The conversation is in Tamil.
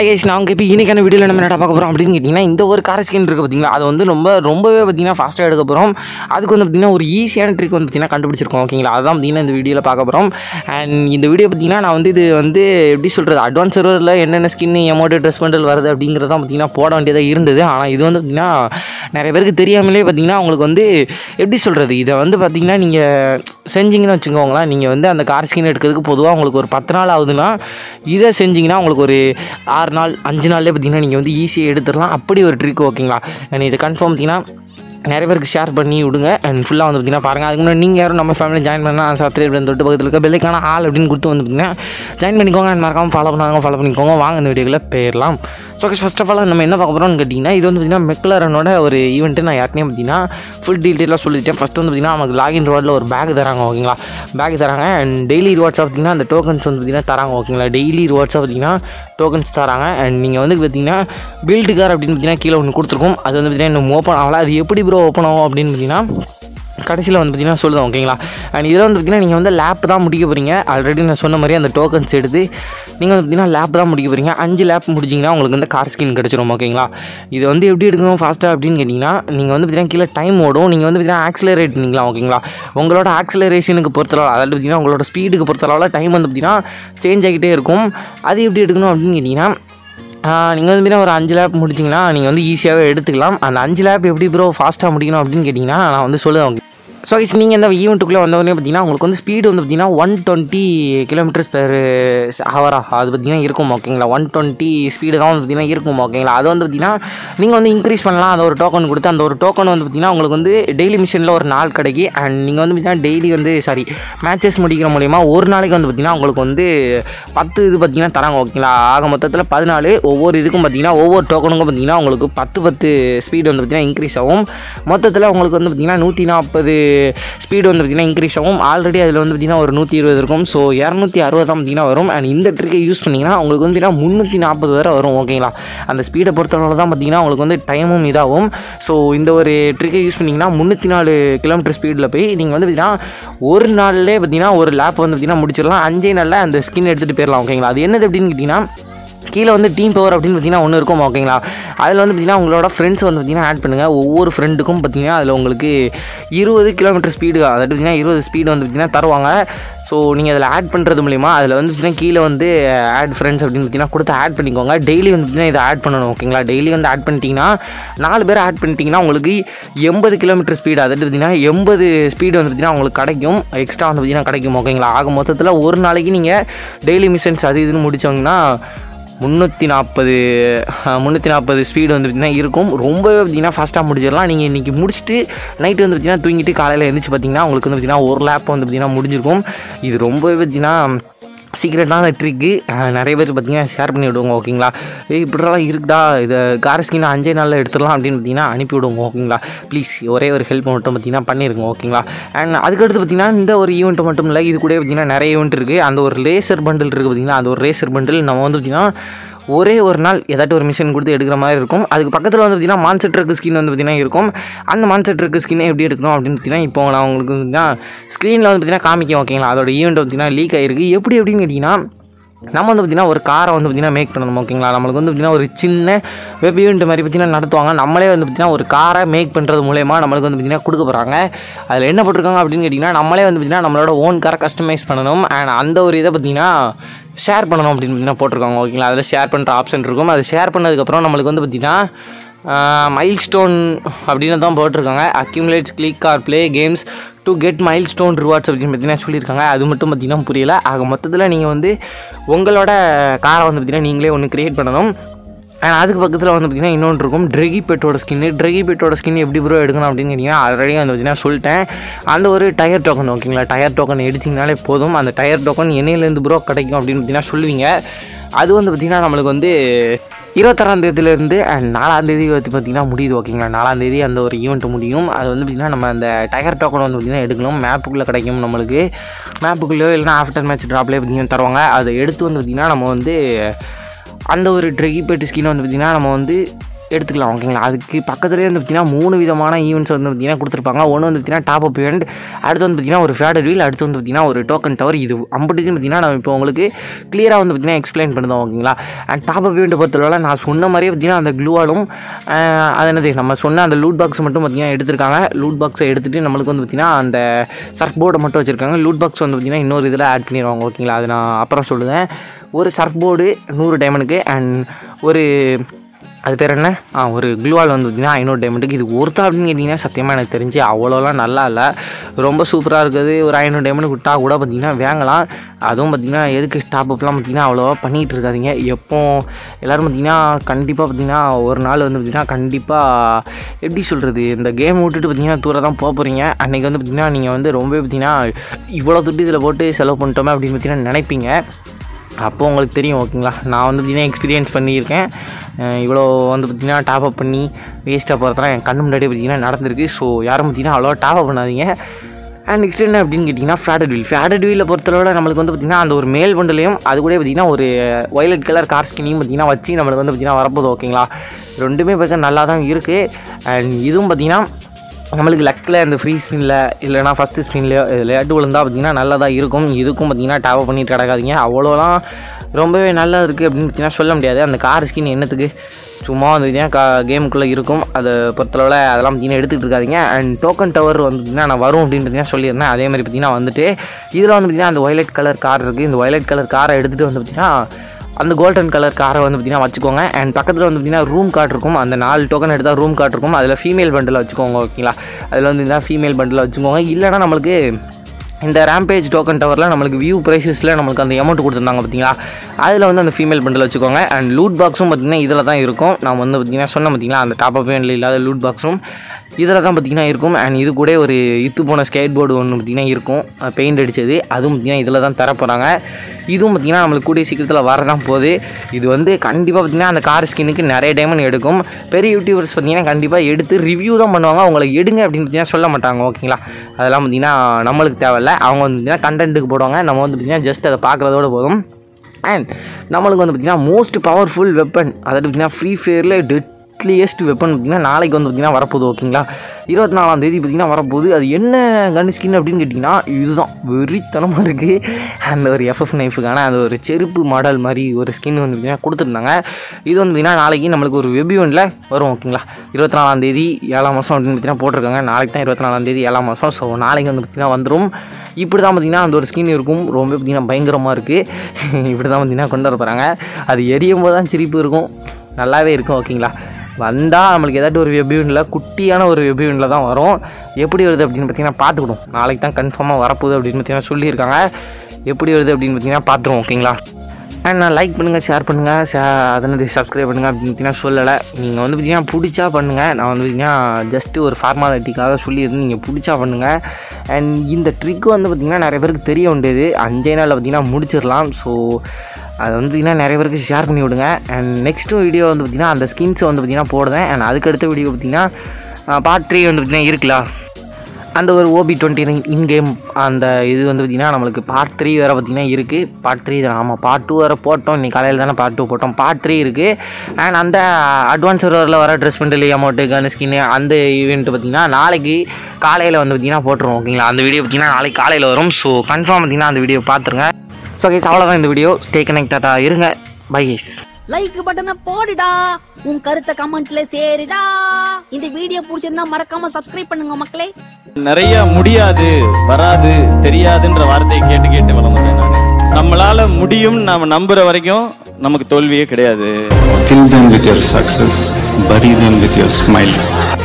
கேஸ் நான் இப்போ இன்னைக்கான வீடியோவில் நம்ம என்ன பார்க்க போகிறோம் அப்படின்னு கேட்டிங்கன்னா இந்த ஒரு கார் ஸ்கின் இருக்குது பார்த்தீங்களா அது வந்து ரொம்ப ரொம்பவே பார்த்தீங்கன்னா ஃபாஸ்ட்டாக எடுக்க போகிறோம் அதுக்கு வந்து பார்த்தீங்கன்னா ஒரு ஈஸியான ட்ரிக் வந்து பார்த்தீங்கன்னா கண்டுபிடிச்சிருக்கோம் ஓகேங்களா அதான் பார்த்தீங்கன்னா இந்த வீடியோவில் பார்க்க போகிறோம் அண்ட் இந்த வீடியோ பார்த்தீங்கன்னா நான் வந்து இது வந்து எப்படி சொல்கிறது அட்வான்ஸ் சர்வரில் என்னென்ன ஸ்கின் எமௌண்ட் ட்ரெஸ் பண்டல் வருது அப்படிங்கிறத பார்த்தீங்கன்னா போட வேண்டியதாக இருந்தது ஆனால் இது வந்து பார்த்தீங்கன்னா நிறைய பேருக்கு தெரியாமலே பார்த்தீங்கன்னா உங்களுக்கு வந்து எப்படி சொல்கிறது இதை வந்து பார்த்தீங்கன்னா நீங்கள் செஞ்சீங்கன்னு வச்சுக்கோங்களேன் நீங்கள் வந்து அந்த கார் ஸ்கின் எடுக்கிறதுக்கு பொதுவாக உங்களுக்கு ஒரு பத்து நாள் ஆகுதுன்னா இதை செஞ்சீங்கன்னா உங்களுக்கு ஒரு ஆறு நாள் அஞ்சு நாள்லேயே பார்த்தீங்கன்னா நீங்கள் வந்து ஈஸியாக எடுத்துடலாம் அப்படி ஒரு ட்ரிக் ஓகேங்களா அண்ட் இது கன்ஃபார்ம் பார்த்தீங்கன்னா நிறைய பேருக்கு ஷேர் பண்ணி விடுங்க அண்ட் ஃபுல்லாக வந்து பார்த்தீங்கன்னா பாருங்கள் அதுக்கு முன்னாடி நீங்கள் யாரும் நம்ம ஃபேமிலி ஜாயின் பண்ணால் சப்ஸ்கிரைப் பண்ணி தொட்டு பக்கத்தில் இருக்க பெல்லைக்கான ஆள் அப்படின்னு கொடுத்து வந்து பார்த்தீங்கன்னா ஜாயின் பண்ணிக்கோங்க அண்ட் மறக்காமல் ஃபாலோ பண்ணாங்க ஃபாலோ பண்ணிக்கோங்க வாங்க இந்த வீடியோக்குள்ளே போயிடலாம் ஸோ ஃபஸ்ட் ஆஃப் ஆல் நம்ம என்ன பார்க்க போகிறோம்னு கேட்டிங்கன்னா இது வந்து பார்த்தீங்கன்னா மெக்லரனோட ஒரு ஈவெண்ட்டு நான் யாருனே பார்த்தீங்கன்னா ஃபுல் டீட்டெயிலாக சொல்லிட்டேன் ஃபஸ்ட்டு வந்து பார்த்தீங்கன்னா நமக்கு லாகின் ரிவார்டில் ஒரு பேக் தராங்க ஓகேங்களா பேக் தராங்க அண்ட் டெய்லி ரிவார்ட்ஸாக பார்த்தீங்கன்னா அந்த டோக்கன்ஸ் வந்து பார்த்தீங்கன்னா தராங்க ஓகேங்களா டெய்லி ரிவார்ட்ஸாக பார்த்தீங்கன்னா டோக்கன்ஸ் தராங்க அண்ட் நீங்கள் வந்து பார்த்தீங்கன்னா பில்டு கார் அப்படின்னு பார்த்தீங்கன்னா கீழே ஒன்று கொடுத்துருக்கோம் அது வந்து பார்த்தீங்கன்னா இன்னும் ஓப்பன் ஆகல அது எப்படி ப்ரோ ஓப்பன் ஆகும் அப்படின்னு பார்த்தீங்கன்னா கடைசியில் வந்து பார்த்தீங்கன்னா சொல்லுதோம் ஓகேங்களா அண்ட் இதில் வந்து பார்த்தீங்கன்னா நீங்கள் வந்து லேப் தான் முடிக்க போகிறீங்க ஆல்ரெடி நான் சொன்ன மாதிரி அந்த டோக்கன்ஸ் எடுத்து நீங்கள் வந்து பார்த்தீங்கன்னா லேப் தான் முடிக்க போகிறீங்க அஞ்சு லேப் முடிச்சிங்கன்னா உங்களுக்கு வந்து கார் ஸ்கின் கிடச்சிரும் ஓகேங்களா இது வந்து எப்படி எடுக்கணும் ஃபாஸ்ட்டாக அப்படின்னு கேட்டிங்கன்னா நீங்கள் வந்து பார்த்தீங்கன்னா கீழே டைம் ஓடும் நீங்கள் வந்து பார்த்தீங்கன்னா ஆக்சிலரேட் பண்ணிக்கலாம் ஓகேங்களா உங்களோட ஆக்சிலரேஷனுக்கு பொறுத்தளவு அதாவது பார்த்தீங்கன்னா உங்களோட ஸ்பீடுக்கு பொறுத்தளவில் டைம் வந்து பார்த்தீங்கன்னா சேஞ்ச் ஆகிட்டே இருக்கும் அது எப்படி எடுக்கணும் அப்படின்னு கேட்டிங்கன்னா நீங்கள் வந்து பார்த்தீங்கன்னா ஒரு அஞ்சு லேப் முடிச்சிங்கன்னா நீங்கள் வந்து ஈஸியாகவே எடுத்துக்கலாம் அந்த அஞ்சு லேப் எப்படி ப்ரோ ஃபாஸ்ட்டாக முடிக்கணும் அப்படின்னு கேட்டிங்கன்னா நான் வந்து சொல்லுவேன் ஸோ இஸ் நீங்கள் இந்த ஈவெண்ட்டுக்குள்ளே வந்தவொடனே பார்த்தீங்கன்னா உங்களுக்கு வந்து ஸ்பீடு வந்து பார்த்தீங்கன்னா ஒன் டுவெண்ட்டி கிலோமீட்டர்ஸ் பெர் ஹவரா அது பார்த்தீங்கன்னா இருக்கும் ஓகேங்களா ஒன் டுவெண்ட்டி ஸ்பீடு தான் வந்து பார்த்தீங்கன்னா இருக்கும் ஓகேங்களா அது வந்து பார்த்தீங்கன்னா நீங்கள் வந்து இன்க்ரீஸ் பண்ணலாம் அந்த ஒரு டோக்கன் கொடுத்து அந்த ஒரு டோக்கன் வந்து பார்த்தீங்கன்னா உங்களுக்கு வந்து டெய்லி மிஷனில் ஒரு நாள் கிடைக்கி அண்ட் நீங்கள் வந்து பார்த்தீங்கன்னா டெய்லி வந்து சாரி மேட்சஸ் முடிக்கிற மூலிமா ஒரு நாளைக்கு வந்து பார்த்தீங்கன்னா உங்களுக்கு வந்து பத்து இது பார்த்தீங்கன்னா தராங்க ஓகேங்களா ஆக மொத்தத்தில் பதினாலு ஒவ்வொரு இதுக்கும் பார்த்தீங்கன்னா ஒவ்வொரு டோக்கனுக்கும் பார்த்தீங்கன்னா உங்களுக்கு பத்து பத்து ஸ்பீடு வந்து பார்த்தீங்கன்னா இன்க்ரீஸ் ஆகும் மொத்தத்தில் உங்களுக்கு வந்து பார்த்தீங்கன்னா நூற்றி நாற்பது ஸ்பீடு வந்து பார்த்திங்கன்னா இன்க்ரீஸ் ஆகும் ஆல்ரெடி அதில் வந்து பார்த்திங்கன்னா ஒரு நூற்றி இருபது இருக்கும் ஸோ இரநூத்தி அறுபது தான் பார்த்திங்கன்னா வரும் அண்ட் இந்த ட்ரிக்கை யூஸ் பண்ணிங்கன்னா உங்களுக்கு வந்து பார்த்திங்கன்னா முந்நூற்றி நாற்பது வரை வரும் ஓகேங்களா அந்த ஸ்பீடை பொறுத்தளவு தான் பார்த்திங்கன்னா உங்களுக்கு வந்து டைமும் இதாகும் ஸோ இந்த ஒரு ட்ரிக்கை யூஸ் பண்ணிங்கன்னா முந்நூற்றி நாலு கிலோமீட்டர் ஸ்பீடில் போய் நீங்கள் வந்து பார்த்திங்கன்னா ஒரு நாள்லேயே பார்த்திங்கன்னா ஒரு லேப் வந்து பார்த்திங்கன்னா முடிச்சிடலாம் அஞ்சே நாளில் அந்த ஸ்கின் எடுத்துகிட்டு போயிடலாம் ஓகேங்களா அது என்னது அப்படின்னு கேட்டிங்கன்னா கீழே வந்து டீம் பவர் அப்படின்னு பார்த்தீங்கன்னா ஒன்று இருக்கும் ஓகேங்களா அதில் வந்து பார்த்தீங்கன்னா உங்களோட ஃப்ரெண்ட்ஸ் வந்து பார்த்தீங்கன்னா ஆட் பண்ணுங்கள் ஒவ்வொரு ஃப்ரெண்டுக்கும் பார்த்தீங்கன்னா அதில் உங்களுக்கு இருபது கிலோமீட்டர் ஸ்பீடு அதாவது பார்த்தீங்கன்னா இருபது ஸ்பீடு வந்து பார்த்தீங்கன்னா தருவாங்க ஸோ நீங்கள் அதில் ஆட் பண்ணுறது மூலிமா அதில் வந்து பார்த்தீங்கன்னா கீழே வந்து ஆட் ஃப்ரெண்ட்ஸ் அப்படின்னு பார்த்தீங்கன்னா கொடுத்து ஆட் பண்ணிக்கோங்க டெய்லி வந்து பார்த்தீங்கன்னா இதை ஆட் பண்ணணும் ஓகேங்களா டெய்லி வந்து ஆட் பண்ணிட்டீங்கன்னா நாலு பேர் ஆட் பண்ணிட்டீங்கன்னா உங்களுக்கு எண்பது கிலோமீட்டர் ஸ்பீடு அதாவது பார்த்தீங்கன்னா எண்பது ஸ்பீடு வந்து பார்த்தீங்கன்னா உங்களுக்கு கிடைக்கும் எக்ஸ்ட்ரா வந்து பார்த்தீங்கன்னா கிடைக்கும் ஓகேங்களா ஆக மொத்தத்தில் ஒரு நாளைக்கு நீங்கள் டெய்லி மிஷன்ஸ் அது இதுன்னு முடித்தோங்கன்னா முந்நூற்றி நாற்பது முந்நூற்றி நாற்பது ஸ்பீடு வந்து பார்த்திங்கன்னா இருக்கும் ரொம்பவே பார்த்திங்கன்னா ஃபாஸ்ட்டாக முடிச்சிடலாம் நீங்கள் இன்றைக்கி முடிச்சுட்டு நைட்டு வந்து பார்த்திங்கன்னா தூங்கிட்டு காலையில் எழுந்திரிச்சு பார்த்திங்கன்னா உங்களுக்கு வந்து பார்த்திங்கன்னா ஒரு லேப் வந்து பார்த்திங்கன்னா முடிஞ்சிருக்கும் இது ரொம்பவே பார்த்திங்கன்னா சீக்ரெட்டான ட்ரிக்கு நிறைய பேர் பார்த்தீங்கன்னா ஷேர் பண்ணி விடுவோங்க ஓகேங்களா ஏய் இப்படிலாம் இருக்குதா இதை கார் ஸ்கின் அஞ்சே நாளில் எடுத்துடலாம் அப்படின்னு பார்த்தீங்கன்னா அனுப்பி விடுவோங்க ஓகேங்களா ப்ளீஸ் ஒரே ஒரு ஹெல்ப் மட்டும் பார்த்தீங்கன்னா பண்ணிருங்க ஓகேங்களா அண்ட் அதுக்கடுத்து பார்த்தீங்கன்னா இந்த ஒரு ஈவெண்ட் மட்டும் இல்லை இது கூட பார்த்தீங்கன்னா நிறைய ஈவெண்ட் இருக்குது அந்த ஒரு ரேசர் பண்டில் இருக்குது பார்த்தீங்கன்னா அந்த ஒரு ரேசர் பண்டில் நம்ம வந்து பார்த்திங்கன்னா ஒரே ஒரு நாள் ஏதாட்டும் ஒரு மிஷின் கொடுத்து எடுக்கிற மாதிரி இருக்கும் அதுக்கு பக்கத்தில் வந்து பார்த்திங்கன்னா மான்சர் ட்ரக் ஸ்கின் வந்து பார்த்திங்கன்னா இருக்கும் அந்த மான்சர் ட்ரக் ஸ்கின் எப்படி எடுக்கணும் அப்படின்னு பார்த்தீங்கன்னா இப்போ நான் உங்களுக்கு பார்த்தீங்கன்னா ஸ்க்ரீனில் வந்து பார்த்திங்கன்னா காமிக்கும் ஓகேங்களா அதோட ஈவெண்ட் பார்த்திங்கன்னா லீக் ஆகிருக்கு எப்படி அப்படின்னு கேட்டிங்கன்னா நம்ம வந்து பார்த்திங்கன்னா ஒரு காரை வந்து பார்த்திங்கன்னா மேக் பண்ணணும் ஓகேங்களா நம்மளுக்கு வந்து பார்த்திங்கன்னா ஒரு சின்ன வெப் ஈவெண்ட் மாதிரி பார்த்திங்கன்னா நடத்துவாங்க நம்மளே வந்து பார்த்திங்கன்னா ஒரு காரை மேக் பண்ணுறது மூலயமா நம்மளுக்கு வந்து பார்த்திங்கன்னா கொடுக்க போகிறாங்க அதில் என்ன போட்டிருக்காங்க அப்படின்னு கேட்டிங்கன்னா நம்மளே வந்து பார்த்திங்கன்னா நம்மளோட ஓன் காரை கஸ்டமைஸ் பண்ணணும் அண்ட் அந்த ஒரு இதை பார்த்திங்கன்னா ஷேர் பண்ணணும் அப்படின்னு பார்த்தீங்கன்னா போட்டிருக்காங்க ஓகேங்களா அதில் ஷேர் பண்ணுற ஆப்ஷன் இருக்கும் அது ஷேர் பண்ணதுக்கப்புறம் நம்மளுக்கு வந்து பார்த்திங்கன்னா மைல் ஸ்டோன் அப்படின்னு தான் போட்டிருக்காங்க accumulates click or play games to get milestone rewards அப்படின்னு பார்த்தீங்கன்னா சொல்லியிருக்காங்க அது மட்டும் பார்த்தீங்கன்னா புரியல ஆக மொத்தத்தில் நீங்கள் வந்து உங்களோட காரை வந்து பார்த்தீங்கன்னா நீங்களே ஒன்று க்ரியேட் பண்ணணும் அண்ட் அதுக்கு பக்கத்தில் வந்து பார்த்திங்கன்னா இன்னொன்று இருக்கும் ட்ரெகி பெட்டோட ஸ்கின்னு ட்ரெகி பெட்டோட ஸ்கின் எப்படி ப்ரோ எடுக்கணும் அப்படின்னு கேட்டிங்கன்னா ஆல்ரெடி வந்து பார்த்திங்கன்னா சொல்லிட்டேன் அந்த ஒரு டயர் டோக்கன் ஓகேங்களா டயர் டோக்கன் எடுத்திங்கனாலே போதும் அந்த டயர் டோக்கன் என்னையிலேருந்து ப்ரோ கிடைக்கும் அப்படின்னு பார்த்தீங்கன்னா சொல்லுவீங்க அது வந்து பார்த்திங்கன்னா நம்மளுக்கு வந்து இருபத்தாறாம் தேதியிலேருந்து அண்ட் நாலாம் தேதி வந்து பார்த்திங்கன்னா முடியுது ஓகேங்களா நாலாம் தேதி அந்த ஒரு ஈவெண்ட் முடியும் அது வந்து பார்த்திங்கன்னா நம்ம அந்த டயர் டோக்கன் வந்து பார்த்திங்கன்னா எடுக்கணும் மேப்புக்குள்ளே கிடைக்கும் நம்மளுக்கு மேப்புக்குள்ளேயோ இல்லைனா ஆஃப்டர் மேட்ச் ட்ராப்லேயே பார்த்திங்கன்னா தருவாங்க அதை எடுத்து வந்து பார்த்திங்கன்னா நம்ம வந்து அந்த ஒரு ட்ரெகி பெட்டு ஸ்கின் வந்து பார்த்திங்கன்னா நம்ம வந்து எடுத்துக்கலாம் ஓகேங்களா அதுக்கு பக்கத்துலேயே வந்து பார்த்திங்கன்னா மூணு விதமான ஈவெண்ட்ஸ் வந்து பார்த்திங்கன்னா கொடுத்துருப்பாங்க ஒன்று வந்து பார்த்திங்கன்னா டாப் அப் ஈவெண்ட் அடுத்து வந்து பார்த்திங்கன்னா ஒரு ஃபேடர் வீல் அடுத்து வந்து பார்த்திங்கன்னா ஒரு டோக்கன் டவர் இது அம்பட்டுன்னு பார்த்திங்கன்னா நான் இப்போ உங்களுக்கு கிளியராக வந்து பார்த்திங்கன்னா எக்ஸ்பிளைன் பண்ணுதோம் ஓகேங்களா அண்ட் டாப் அப் ஈவெண்ட் பொறுத்தவரை நான் சொன்ன மாதிரியே பார்த்திங்கன்னா அந்த க்ளூவாலும் அது என்னது நம்ம சொன்ன அந்த லூட் பாக்ஸ் மட்டும் பார்த்திங்கன்னா எடுத்திருக்காங்க லூட் பாக்ஸை எடுத்துகிட்டு நம்மளுக்கு வந்து பார்த்திங்கன்னா அந்த சர்ஃப் போர்டை மட்டும் வச்சுருக்காங்க லூட் பாக்ஸ் வந்து பார்த்திங்கன்னா இன்னொரு இதில் ஆட் பண்ணிடுவாங்க ஓகேங்களா அது நான் அப்புறம் சொல்லுவேன் ஒரு சர்ஃப் போர்டு நூறு டைமண்டுக்கு அண்ட் ஒரு அது பேர் என்ன ஆ ஒரு க்ளூவால் வந்து பார்த்திங்கன்னா ஐநூறு டைமண்டுக்கு இது ஒருத்தா அப்படின்னு கேட்டிங்கன்னா சத்தியமாக எனக்கு தெரிஞ்சு அவ்வளோலாம் நல்லா இல்லை ரொம்ப சூப்பராக இருக்குது ஒரு ஐநூறு டைமண்ட் விட்டா கூட பார்த்திங்கன்னா வாங்கலாம் அதுவும் பார்த்திங்கன்னா எதுக்கு ஸ்டாப் அப்லாம் பார்த்திங்கன்னா அவ்வளோவா பண்ணிகிட்டு இருக்காதீங்க எப்போ எல்லோரும் பார்த்திங்கன்னா கண்டிப்பாக பார்த்திங்கன்னா ஒரு நாள் வந்து பார்த்திங்கன்னா கண்டிப்பாக எப்படி சொல்கிறது இந்த கேம் விட்டுட்டு பார்த்திங்கன்னா தூரம் தான் போக போகிறீங்க அன்றைக்கி வந்து பார்த்திங்கன்னா நீங்கள் வந்து ரொம்பவே பார்த்திங்கன்னா இவ்வளோ துட்டு இதில் போட்டு செலவு பண்ணிட்டோமே அப்படின்னு பார்த்திங்கன்னா நினைப்பீங்க அப்போ உங்களுக்கு தெரியும் ஓகேங்களா நான் வந்து பார்த்திங்கன்னா எக்ஸ்பீரியன்ஸ் பண்ணியிருக்கேன் அஹ் இவ்வளோ வந்து பார்த்திங்கன்னா டாப் அப் பண்ணி வேஸ்ட்டாக போகிறதுலாம் என் கண்ணு முன்னாடியே பார்த்திங்கன்னா நடந்திருக்கு ஸோ யாரும் பார்த்திங்கன்னா அவ்வளோவா டாப் அப் பண்ணாதீங்க அண்ட் நெக்ஸ்ட் என்ன அப்படின்னு கேட்டிங்கன்னா ஃபேடட் வீல் ஃபேடட் வீலில் பொறுத்தளவில் நம்மளுக்கு வந்து பார்த்திங்கன்னா அந்த ஒரு மேல் பண்டலையும் அது கூட பார்த்திங்கன்னா ஒரு வயலட் கலர் கார் ஸ்கினையும் பார்த்திங்கன்னா வச்சு நம்மளுக்கு வந்து பார்த்திங்கன்னா வரப்போகுது ஓகேங்களா ரெண்டுமே பார்க்க நல்லா தான் இருக்குது அண்ட் இதுவும் பார்த்திங்கன்னா நம்மளுக்கு லக்கில் இந்த ஃப்ரீ ஸ்பின்னில் இல்லைனா ஃபஸ்ட்டு ஸ்பின்லையோ விளையாட்டு விழுந்தா பார்த்திங்கன்னா நல்லதாக இருக்கும் இதுக்கும் பார்த்திங்கன்னா டாப் பண்ணிட்டு கிடக்காதீங்க அவ்வளோலாம் ரொம்பவே நல்லா இருக்குது அப்படின்னு பார்த்தீங்கன்னா சொல்ல முடியாது அந்த கார் ஸ்கின் என்னத்துக்கு சும்மா வந்து பார்த்தீங்கன்னா கா கேமுக்குள்ளே இருக்கும் அதை பொறுத்தளவில் அதெல்லாம் பார்த்தீங்கன்னா எடுத்துகிட்டு இருக்காதீங்க அண்ட் டோக்கன் டவர் வந்து பார்த்திங்கன்னா நான் வரும் அப்படின்னு பார்த்தீங்கன்னா சொல்லியிருந்தேன் அதே மாதிரி பார்த்திங்கன்னா வந்துட்டு இதில் வந்து பார்த்திங்கன்னா அந்த வயலட் கலர் கார் இருக்குது இந்த வயலட் கலர் காரை எடுத்துகிட்டு வந்து பார்த்திங்கன்னா அந்த கோல்டன் கலர் காரை வந்து பார்த்திங்கன்னா வச்சுக்கோங்க அண்ட் பக்கத்தில் வந்து பார்த்திங்கன்னா ரூம் கார்டு இருக்கும் அந்த நாலு டோக்கன் எடுத்தால் ரூம் கார்டு இருக்கும் அதில் ஃபீமேல் பண்டில் வச்சுக்கோங்க ஓகேங்களா அதில் வந்து பார்த்தீங்கன்னா ஃபீமேல் பண்டில் வச்சுக்கோங்க இல்லைனா நம்மளுக்கு இந்த ரேம்பேஜ் டோக்கன் டவரில் நம்மளுக்கு வியூ ப்ரைஸஸில் நம்மளுக்கு அந்த அமௌண்ட் கொடுத்துருந்தாங்க பார்த்தீங்களா அதில் வந்து அந்த ஃபீமேல் பண்டில் வச்சுக்கோங்க அண்ட் லூட் பாக்ஸும் பார்த்திங்கன்னா இதில் தான் இருக்கும் நான் வந்து பார்த்திங்கன்னா சொன்ன பார்த்தீங்களா அந்த டாப் அப் இல்லாத லூட் பாக்ஸும் இதில் தான் பார்த்திங்கன்னா இருக்கும் அண்ட் இது கூட ஒரு இத்து போன ஸ்கேட் போர்டு ஒன்று பார்த்திங்கன்னா இருக்கும் பெயிண்ட் அடித்தது அதுவும் பார்த்திங்கன்னா இதில் தான் தர போகிறாங்க இதுவும் பார்த்திங்கன்னா நம்மளுக்கு கூடிய சீக்கிரத்தில் வரதான் போகுது இது வந்து கண்டிப்பாக பார்த்திங்கன்னா அந்த கார் ஸ்கின்னுக்கு நிறைய டைமண்ட் எடுக்கும் பெரிய யூடியூபர்ஸ் பார்த்திங்கன்னா கண்டிப்பாக எடுத்து ரிவ்யூ தான் பண்ணுவாங்க அவங்களை எடுங்க அப்படின்னு பார்த்திங்கன்னா சொல்ல மாட்டாங்க ஓகேங்களா அதெல்லாம் பார்த்திங்கன்னா நம்மளுக்கு தேவையில்ல அவங்க வந்து பார்த்திங்கன்னா கண்டென்ட்டுக்கு போடுவாங்க நம்ம வந்து பார்த்திங்கன்னா ஜஸ்ட் அதை பார்க்குறதோட போதும் அண்ட் நம்மளுக்கு வந்து பார்த்திங்கன்னா மோஸ்ட் பவர்ஃபுல் வெப்பன் அதாவது பார்த்திங்கன்னா ஃப்ரீ ஃபயரில் டெட் டெட்லியஸ்ட் வெப்பன் பார்த்திங்கன்னா நாளைக்கு வந்து பார்த்திங்கன்னா வரப்போகுது ஓகேங்களா இருபத்தி நாலாம் தேதி பார்த்திங்கன்னா வரப்போகுது அது என்ன கன் ஸ்கின் அப்படின்னு கேட்டிங்கன்னா இதுதான் வெறித்தனமாக இருக்குது அந்த ஒரு எஃப்எஃப் நைஃபுக்கான அந்த ஒரு செருப்பு மாடல் மாதிரி ஒரு ஸ்கின் வந்து பார்த்திங்கன்னா கொடுத்துருந்தாங்க இது வந்து பார்த்திங்கன்னா நாளைக்கு நம்மளுக்கு ஒரு வெப் ஈவெண்ட்டில் வரும் ஓகேங்களா இருபத்தி நாலாம் தேதி ஏழாம் மாதம் அப்படின்னு பார்த்திங்கன்னா போட்டிருக்காங்க நாளைக்கு தான் இருபத்தி நாலாம் தேதி ஏழாம் மாதம் ஸோ நாளைக்கு வந்து பார்த்திங்கன்னா வந்துடும் இப்படி தான் பார்த்திங்கன்னா அந்த ஒரு ஸ்கின் இருக்கும் ரொம்ப பார்த்திங்கன்னா பயங்கரமாக இருக்குது இப்படி தான் பார்த்திங்கன்னா கொண்டு வர போகிறாங்க அது எரியும் போது தான் சிரிப்பு இருக்கும் நல்லாவே இருக்கும் ஓகேங்களா வந்தால் நம்மளுக்கு ஏதாட்டும் ஒரு வெபியூனில் குட்டியான ஒரு வெபியூனில் தான் வரும் எப்படி வருது அப்படின்னு பார்த்தீங்கன்னா பார்த்துக்கணும் நாளைக்கு தான் கன்ஃபார்மாக வரப்போகுது அப்படின்னு பார்த்தீங்கன்னா சொல்லியிருக்காங்க எப்படி வருது அப்படின்னு பார்த்தீங்கன்னா பார்த்துருவோம் ஓகேங்களா அண்ட் நான் லைக் பண்ணுங்கள் ஷேர் பண்ணுங்கள் ஷே அதனது சப்ஸ்கிரைப் பண்ணுங்கள் அப்படின்னு பார்த்தீங்கன்னா சொல்லலை நீங்கள் வந்து பார்த்தீங்கன்னா பிடிச்சா பண்ணுங்கள் நான் வந்து பார்த்தீங்கன்னா ஜஸ்ட்டு ஒரு ஃபார்மாலிட்டிக்காக சொல்லியிருந்து நீங்கள் பிடிச்சா பண்ணுங்கள் அண்ட் இந்த ட்ரிக் வந்து பார்த்திங்கன்னா நிறைய பேருக்கு தெரிய வேண்டியது அஞ்சே நாளில் பார்த்திங்கன்னா முடிச்சிடலாம் ஸோ அதை வந்து பார்த்திங்கன்னா நிறைய பேருக்கு ஷேர் பண்ணி விடுங்க அண்ட் நெக்ஸ்ட் வீடியோ வந்து பார்த்திங்கன்னா அந்த ஸ்கின்ஸை வந்து பார்த்திங்கன்னா போடுறேன் அண்ட் அதுக்கடுத்த வீடியோ பார்த்திங்கன்னா பார்ட் த்ரீ வந்து பார்த்திங்கன்னா இருக்குல்ல அந்த ஒரு OP twenty nine in game அந்த இது வந்து பார்த்திங்கன்னா நம்மளுக்கு பார்ட் த்ரீ வேறு பார்த்திங்கன்னா இருக்குது பார்ட் த்ரீ தான் ஆமாம் பார்ட் டூ வேறு போட்டோம் இன்னைக்கு காலையில் தானே பார்ட் டூ போட்டோம் பார்ட் த்ரீ இருக்குது அண்ட் அந்த அட்வான்ஸ் சர்வரில் வர ட்ரெஸ் பண்டில் அமௌண்ட்டு கன் ஸ்கின்னு அந்த ஈவெண்ட் பார்த்திங்கன்னா நாளைக்கு காலையில் வந்து பார்த்திங்கன்னா போட்டுருவோம் ஓகேங்களா அந்த வீடியோ பார்த்திங்கன்னா நாளைக்கு காலையில் வரும் ஸோ கன்ஃபார்ம் பார்த்திங்கன்னா அந்த வீடியோ பார்த்துருங்க ஸோ கேஸ் அவ்வளோதான் இந்த வீடியோ ஸ்டே கனெக்டாக இருங்க பை கேஸ் லைக் பட்டனை போடுடா உன் கருத்தை கமெண்ட்ல சேருடா இந்த வீடியோ பிடிச்சிருந்தா மறக்காம சப்ஸ்கிரைப் பண்ணுங்க மக்களே நிறைய முடியாது வராது தெரியாதுன்ற வார்த்தையை கேட்டு கேட்டு வளர்ந்தேன் நான் நம்மளால முடியும் நாம நம்புற வரைக்கும் நமக்கு தோல்வியே கிடையாது Kill them with your success, bury them with your smile.